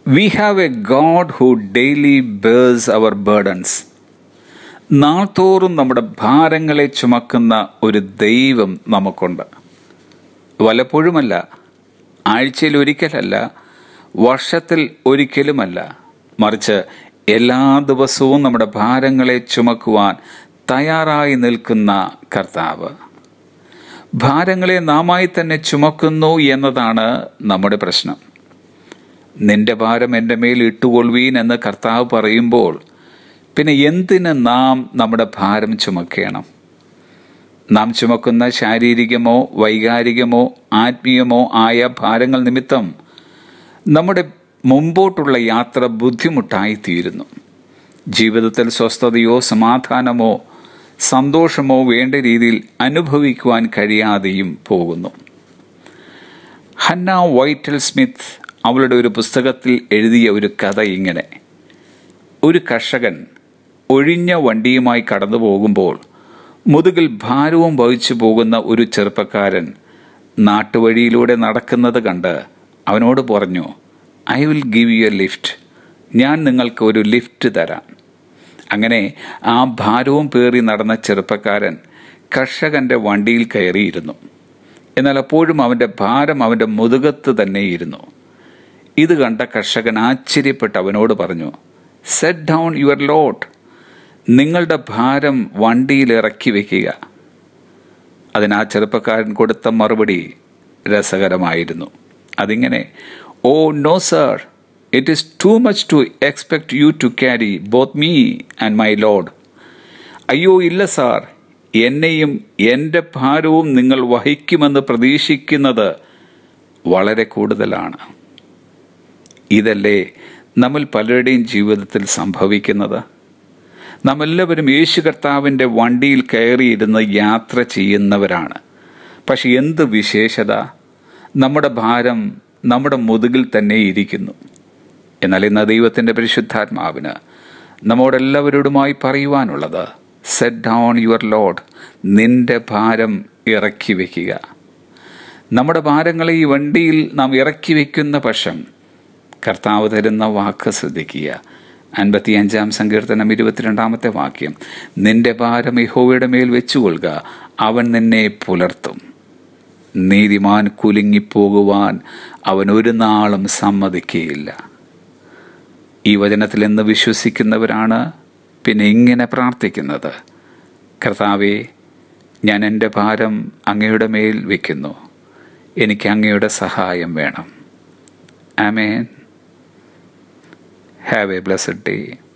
V have a god who daily bears our burdens നാൾതോറും നമ്മുടെ ഭാരങ്ങളെ ചുമക്കുന്ന ഒരു ദൈവം നമുക്കുണ്ട് വല്ലപ്പോഴുമല്ല ആഴ്ചയിൽ ഒരിക്കലല്ല വർഷത്തിൽ ഒരിക്കലുമല്ല മറിച്ച് എല്ലാ ദിവസവും നമ്മുടെ ഭാരങ്ങളെ ചുമക്കുവാൻ തയ്യാറായി നിൽക്കുന്ന കർത്താവ് ഭാരങ്ങളെ നാമായി തന്നെ ചുമക്കുന്നു എന്നതാണ് നമ്മുടെ പ്രശ്നം നിന്റെ ഭാരം എൻ്റെ മേൽ ഇട്ടുകൊള്ളുവീൻ എന്ന് കർത്താവ് പറയുമ്പോൾ പിന്നെ എന്തിന് നാം നമ്മുടെ ഭാരം ചുമക്കണം നാം ചുമക്കുന്ന ശാരീരികമോ വൈകാരികമോ ആത്മീയമോ ആയ ഭാരങ്ങൾ നിമിത്തം നമ്മുടെ മുമ്പോട്ടുള്ള യാത്ര ബുദ്ധിമുട്ടായി തീരുന്നു ജീവിതത്തിൽ സ്വസ്ഥതയോ സമാധാനമോ സന്തോഷമോ വേണ്ട രീതിയിൽ അനുഭവിക്കുവാൻ കഴിയാതെയും പോകുന്നു ഹന്ന വൈറ്റൽ സ്മിത്ത് അവളുടെ ഒരു പുസ്തകത്തിൽ എഴുതിയ ഒരു കഥ ഇങ്ങനെ ഒരു കർഷകൻ ഒഴിഞ്ഞ വണ്ടിയുമായി കടന്നു പോകുമ്പോൾ മുതുകിൽ ഭാരവും വഹിച്ചു പോകുന്ന ഒരു ചെറുപ്പക്കാരൻ നാട്ടുവഴിയിലൂടെ നടക്കുന്നത് കണ്ട് അവനോട് പറഞ്ഞു I will give you a lift ഞാൻ നിങ്ങൾക്ക് ഒരു ലിഫ്റ്റ് തരാം അങ്ങനെ ആ ഭാരവും പേറി നടന്ന ചെറുപ്പക്കാരൻ കർഷകന്റെ വണ്ടിയിൽ കയറിയിരുന്നു എന്നാൽ അപ്പോഴും അവന്റെ ഭാരം അവന്റെ മുതുകത്ത് തന്നെ ഇരുന്നു ഇത് കണ്ട കർഷകൻ ആശ്ചര്യപ്പെട്ട് അവനോട് പറഞ്ഞു സെറ്റ് ഡൗൺ യുവർ ലോട്ട് നിങ്ങളുടെ ഭാരം വണ്ടിയിൽ ഇറക്കി വെക്കുക അതിന് ആ ചെറുപ്പക്കാരൻ കൊടുത്ത മറുപടി രസകരമായിരുന്നു അതിങ്ങനെ oh no sir it is too much to expect you to carry both me and my load അയ്യോ ഇല്ല സാർ എന്നെയും എൻ്റെ ഭാരവും നിങ്ങൾ വഹിക്കുമെന്ന് പ്രതീക്ഷിക്കുന്നത് വളരെ കൂടുതലാണ് ഇതല്ലേ നമ്മൾ പലരുടെയും ജീവിതത്തിൽ സംഭവിക്കുന്നത് നാം എല്ലാവരും യേശു കർത്താവിൻ്റെ വണ്ടിയിൽ കയറിയിരുന്ന് യാത്ര ചെയ്യുന്നവരാണ് പക്ഷെ എന്ത് വിശേഷത നമ്മുടെ ഭാരം നമ്മുടെ മുതുകിൽ തന്നെ ഇരിക്കുന്നു എന്നാൽ ഇന്ന് ദൈവത്തിൻ്റെ പരിശുദ്ധാത്മാവിന് നമ്മോടെല്ലാവരോടുമായി പറയുവാനുള്ളത് സെറ്റ് ഡൗൺ യുവർ ലോഡ് നിന്റെ ഭാരം ഇറക്കി വയ്ക്കുക നമ്മുടെ ഭാരങ്ങളെ ഈ വണ്ടിയിൽ നാം ഇറക്കി വയ്ക്കുന്ന പക്ഷം കർത്താവ് തരുന്ന വാക്ക് ശ്രദ്ധിക്കുക അൻപത്തിയഞ്ചാം സങ്കീർത്തനം ഇരുപത്തിരണ്ടാമത്തെ വാക്യം നിന്റെ ഭാരം യഹോവയുടെ മേൽ വെച്ചുകൊള്ളുക അവൻ നിന്നെ പുലർത്തും നീതിമാൻ കുലുങ്ങിപ്പോകുവാൻ അവൻ ഒരു നാളും സമ്മതിക്കുകയില്ല ഈ വചനത്തിൽ എന്ന് വിശ്വസിക്കുന്നവരാണ് പിന്നെ ഇങ്ങനെ പ്രാർത്ഥിക്കുന്നത് കർത്താവെ ഞാൻ എൻ്റെ ഭാരം അങ്ങയുടെ മേൽ വയ്ക്കുന്നു എനിക്ക് അങ്ങയുടെ സഹായം വേണം ആമേൻ Have a blessed day.